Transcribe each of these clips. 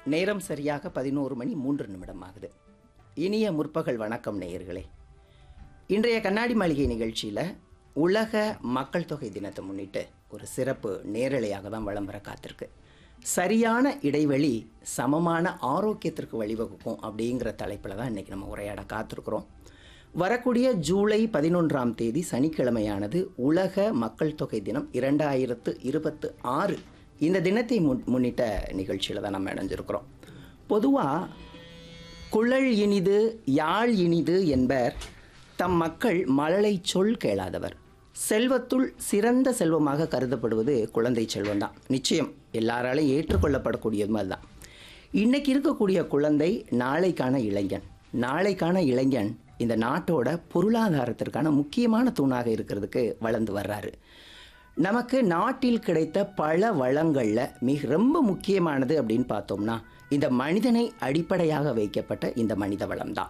நேரம் சரியாக பதினோரு மணி மூன்று நிமிடம் ஆகுது இனிய முற்பகல் வணக்கம் நேயர்களே இன்றைய கண்ணாடி மாளிகை நிகழ்ச்சியில் உலக மக்கள் தொகை தினத்தை முன்னிட்டு ஒரு சிறப்பு நேரலையாக தான் வலம் வர காத்திருக்கு சரியான இடைவெளி சமமான ஆரோக்கியத்திற்கு வழிவகுக்கும் அப்படிங்கிற தலைப்பில் தான் இன்றைக்கி நம்ம உரையாட காத்திருக்கிறோம் வரக்கூடிய ஜூலை பதினொன்றாம் தேதி சனிக்கிழமையானது உலக மக்கள் தொகை தினம் இரண்டாயிரத்து இருபத்து ஆறு இந்த தினத்தை முன் முன்னிட்ட நிகழ்ச்சியில் தான் நம்ம இணைஞ்சிருக்கிறோம் பொதுவாக குழல் இனிது யாழ் இனிது என்பர் தம் மக்கள் மழலை சொல் கேளாதவர் செல்வத்துள் சிறந்த செல்வமாக கருதப்படுவது குழந்தை செல்வம்தான் நிச்சயம் எல்லாராலையும் ஏற்றுக்கொள்ளப்படக்கூடியதும் அதுதான் இன்னைக்கு இருக்கக்கூடிய குழந்தை நாளைக்கான இளைஞன் நாளைக்கான இளைஞன் இந்த நாட்டோட பொருளாதாரத்திற்கான முக்கியமான தூணாக இருக்கிறதுக்கு வளர்ந்து வர்றாரு நமக்கு நாட்டில் கிடைத்த பல வளங்களில் மிக ரொம்ப முக்கியமானது அப்படின்னு பார்த்தோம்னா இந்த மனிதனை அடிப்படையாக வைக்கப்பட்ட இந்த மனித வளம்தான்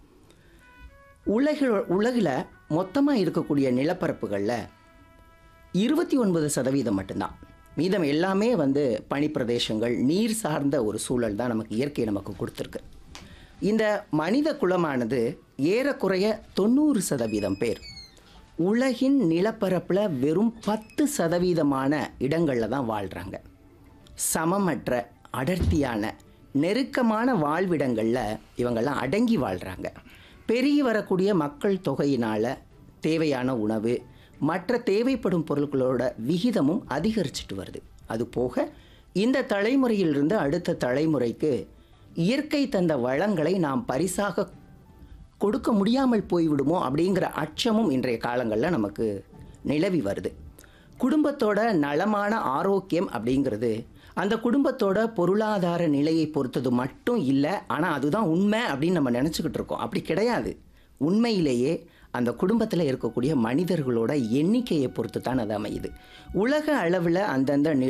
உலகில் உலகில் மொத்தமாக இருக்கக்கூடிய நிலப்பரப்புகளில் இருபத்தி ஒன்பது சதவீதம் மட்டும்தான் மீதம் எல்லாமே வந்து பனிப்பிரதேசங்கள் நீர் சார்ந்த ஒரு சூழல் தான் நமக்கு இயற்கை நமக்கு கொடுத்துருக்கு இந்த மனித குலமானது ஏறக்குறைய தொண்ணூறு சதவீதம் பேர் உலகின் நிலப்பரப்பில் வெறும் பத்து சதவீதமான இடங்களில் தான் வாழ்கிறாங்க சமமற்ற அடர்த்தியான நெருக்கமான வாழ்விடங்களில் இவங்கெல்லாம் அடங்கி வாழ்கிறாங்க பெருகி வரக்கூடிய மக்கள் தொகையினால் தேவையான உணவு மற்ற தேவைப்படும் பொருட்களோட விகிதமும் அதிகரிச்சிட்டு வருது அது போக இந்த தலைமுறையிலிருந்து அடுத்த தலைமுறைக்கு இயற்கை தந்த வளங்களை நாம் பரிசாக கொடுக்க முடியாமல் போய்விடுமோ அப்படிங்கிற அச்சமும் இன்றைய காலங்களில் நமக்கு நிலவி வருது குடும்பத்தோட நலமான ஆரோக்கியம் அப்படிங்கிறது அந்த குடும்பத்தோட பொருளாதார நிலையை பொறுத்தது மட்டும் இல்லை ஆனால் அதுதான் உண்மை அப்படின்னு நம்ம நினச்சிக்கிட்டு இருக்கோம் அப்படி கிடையாது உண்மையிலேயே அந்த குடும்பத்தில் இருக்கக்கூடிய மனிதர்களோட எண்ணிக்கையை பொறுத்து தான் அது அமையுது உலக அளவில் அந்தந்த நில